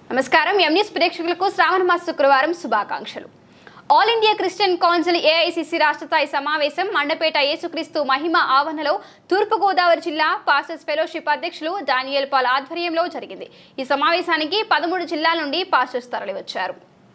నమస్కారం M news ప్రేక్షకులకు శ్రావణ మాస శుక్రవారం శుభాకాంక్షలు all India Christian council AICC రాష్ట్ర స్థాయి సమావేశం మండపేట యేసుక్రీస్తు మహిమ ఆవరణలో తూర్పుగోదావరి జిల్లా పాస్టర్స్ ఫెలోషిప్ అధ్యక్షులు డానియల్ పాల్ ఆధ్వర్యంలో జరిగింది ఈ సమావేశానికి పదమూడు జిల్లాల నుండి పాస్టర్స్ తరలివచ్చారు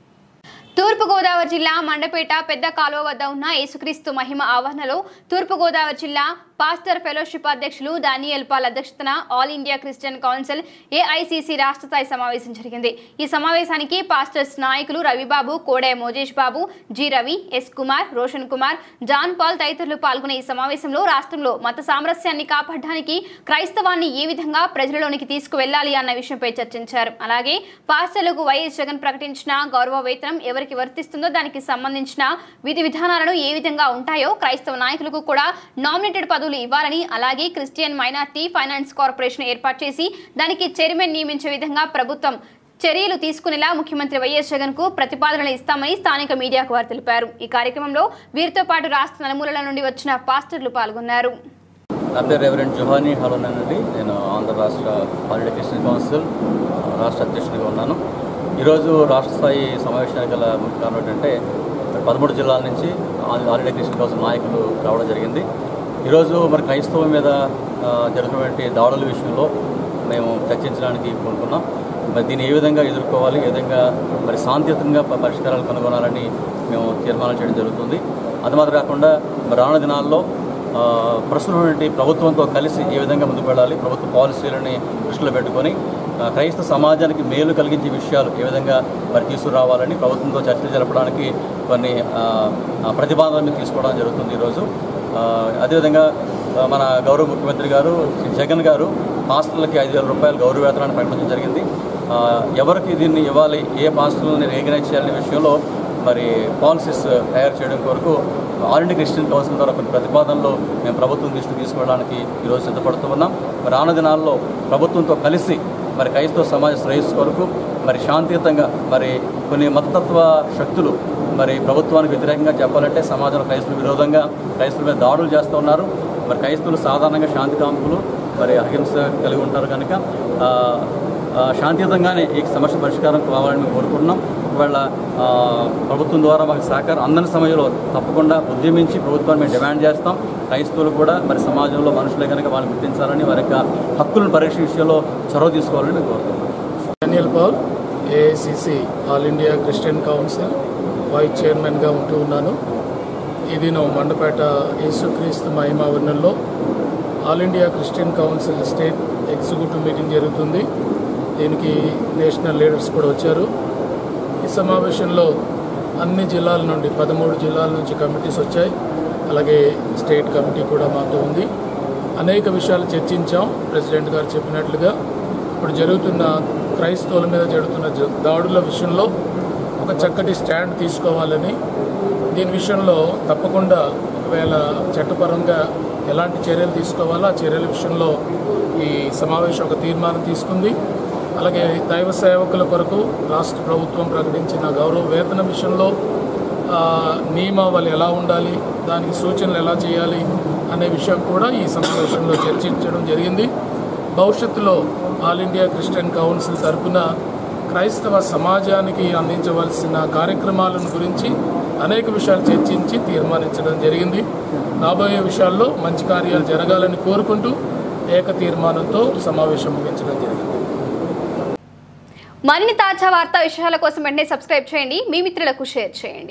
తూర్పుగోదావరి జిల్లా మండపేట పెద్ద కాలువ వద్ద ఉన్న యేసుక్రీస్తు మహిమ ఆవరణలో తూర్పుగోదావరి జిల్లా పాస్టర్ ఫెలోషిప్ అధ్యక్షులు దానియల్ పాల్ అధ్యక్షతన all India Christian council AICC రాష్ట్ర స్థాయి సమావేశం జరిగింది ఈ సమావేశానికి పాస్టర్స్ నాయకులు Ravibabu Kode Mojesh Babu G Ravi S Kumar Roshan Kumar John Paul తదితరులు పాల్గొన్న ఈ సమావేశంలో రాష్ట్రంలో మత సామరస్యాన్ని కాపాడడానికి క్రైస్తవాన్ని ఏ విధంగా ప్రజలలోనికి తీసుకువెళ్లాలి అన్న విషయంపై చర్చించారు అలాగే పాస్టర్లకు వైఎస్ జగన్ ప్రకటించిన గౌరవ వేతనం ఎవరికి వర్తిస్తుందో దానికి సంబంధించిన విధి విధానాలను ఏ విధంగా ఉంటాయో క్రైస్తవ నాయకులకు కూడా నామినేటెడ్ పదవులు ఇవ్వాలని అలాగే క్రిస్టియన్ మైనార్టీ ఫైనాన్స్ కార్పొరేషన్ ఏర్పాటు చేసి దానికి చైర్మన్ నియమించే విధంగా ప్రభుత్వం చర్యలు తీసుకునేలా ముఖ్యమంత్రి వైఎస్ జగన్ కు ప్రతిపాదనలు ఇస్తామని స్థానిక మీడియాకు వారు తెలిపారు ఈ కార్యక్రమంలో వీరితో పాటు రాష్ట్ర నలుమూలల నుండి వచ్చిన పాస్టర్లు పాల్గొన్నారు నా పేరు రెవరెంట్ జుహానీ హలోనన్ అండి నేను ఆంధ్ర రాష్ట్ర హాలిడే క్రిస్టియన్ కౌన్సిల్ రాష్ట్ర అధ్యక్షుడిగా ఉన్నాను ఈరోజు రాష్ట్ర స్థాయి సమావేశానికి గల ముఖ్య కారణం ఏంటంటే పదమూడు జిల్లాల నుంచి ఆల్- హాలిడే క్రిస్టియన్ కౌన్సిల్ నాయకులు రావడం జరిగింది ఈరోజు మరి క్రైస్తవం మీద ఆ, జరుగుతున్నటువంటి దాడుల విషయంలో మేము చర్చించడానికి కోరుకున్నాం మరి దీన్ని ఏ విధంగా ఎదుర్కోవాలి ఏ విధంగా మరి శాంతియుతంగా ప- పరిష్కారాలు కనుగొనాలని మేము తీర్మానం చేయడం జరుగుతుంది అది మాత్రం కాకుండా మరి రానున్న దినాల్లో ఆ, ప్రస్తుతమైనటువంటి ప్రభుత్వంతో కలిసి ఏ విధంగా ముందుకు వెళ్ళాలి ప్రభుత్వ పాలసీలని దృష్టిలో పెట్టుకొని ఆ, క్రైస్తవ సమాజానికి మేలు కలిగించే విషయాలు ఏ విధంగా మరి తీసుకురావాలని ప్రభుత్వంతో చర్చలు జరపడానికి కొన్ని ఆ, ఆ, ప్రతిపాదనలు మేము తీసుకోవడం జరుగుతుంది ఈరోజు ఆ, అదేవిధంగా ఆ, మన గౌరవ ముఖ్యమంత్రి గారు శ్రీ జగన్ గారు హాస్టళ్ళకి ఐదు వేల రూపాయలు గౌరవ వేతనాన్ని ప్రకటించడం జరిగింది ఆ, ఎవరికి దీన్ని ఇవ్వాలి ఏ హాస్టల్ని రికగ్నైజ్ చేయాలనే విషయంలో మరి పాలసీస్ తయారు చేయడం కొరకు ఆల్ ఇండియా క్రిస్టియన్ కౌన్సిల్ ద్వారా కొన్ని ప్రతిపాదనలు మేము ప్రభుత్వం దృష్టికి తీసుకువెళ్ళడానికి ఈరోజు సిద్ధపడుతూ ఉన్నాం మరి రానున్న దినాల్లో ప్రభుత్వంతో కలిసి మరి క్రైస్తవ సమాజ శ్రేయస్సు కొరకు మరి శాంతియుతంగా మరి కొన్ని మతతత్వ శక్తులు మరి ప్రభుత్వానికి వ్యతిరేకంగా చెప్పాలంటే సమాజంలో క్రైస్తవ విరోధంగా క్రైస్తవుల మీద దాడులు చేస్తూ ఉన్నారు మరి క్రైస్తవులు సాధారణంగా శాంతి కాంపులు మరి అహింస కలిగి ఉంటారు కనుక ఆ, ఆ, శాంతియుతంగానే ఈ సమస్య పరిష్కారం కావాలని మేము కోరుకుంటున్నాం ఒకవేళ ఆ, ప్రభుత్వం ద్వారా మాకు సహకారం అందని సమయంలో తప్పకుండా ఉద్యమించి ప్రభుత్వాన్ని మేము డిమాండ్ చేస్తాం క్రైస్తవులు కూడా మరి సమాజంలో మనుషులే కనుక వాళ్ళని గుర్తించాలని వారి యొక్క హక్కులను పరీక్ష విషయంలో చొరవ తీసుకోవాలని మేము కోరుతున్నాం Daniel Paul AICC all India Christian council vice చైర్మన్గా ఉంటూ ఉన్నాను ఈ దినం మండపేట యేసుక్రీస్తు మహిమావరణంలో all India Christian council state executive meeting జరుగుతుంది దీనికి నేషనల్ లీడర్స్ కూడా వచ్చారు ఈ సమావేశంలో అన్ని జిల్లాల నుండి పదమూడు జిల్లాల నుంచి కమిటీస్ వచ్చాయి అలాగే స్టేట్ కమిటీ కూడా మాతో ఉంది అనేక విషయాలు చర్చించాం ప్రెసిడెంట్ గారు చెప్పినట్లుగా ఇప్పుడు జరుగుతున్న క్రైస్తవుల మీద జరుగుతున్న జ- దాడుల విషయంలో ఒక చక్కటి స్టాండ్ తీసుకోవాలని దీని విషయంలో తప్పకుండా ఒకవేళ చట్టపరంగా ఎలాంటి చర్యలు తీసుకోవాలో ఆ చర్యల విషయంలో ఈ సమావేశం ఒక తీర్మానం తీసుకుంది అలాగే దైవ సేవకుల కొరకు రాష్ట్ర ప్రభుత్వం ప్రకటించిన గౌరవ వేతన విషయంలో ఆ, నియమావళి ఎలా ఉండాలి దానికి సూచనలు ఎలా చేయాలి అనే విషయం కూడా ఈ సమావేశంలో చర్చించడం జరిగింది భవిష్యత్తులో ఆల్ ఇండియా క్రిస్టియన్ కౌన్సిల్ తరపున క్రైస్తవ సమాజానికి అందించవలసిన కార్యక్రమాలను గురించి అనేక విషయాలు చర్చించి తీర్మానించడం జరిగింది రాబోయే విషయాల్లో మంచి కార్యాలు జరగాలని కోరుకుంటూ ఏక తీర్మానంతో సమావేశం ముగించడం జరిగింది మరిన్ని తాజా వార్తా విషయాల కోసం వెంటనే సబ్స్క్రైబ్ చేయండి మీ మిత్రులకు షేర్ చేయండి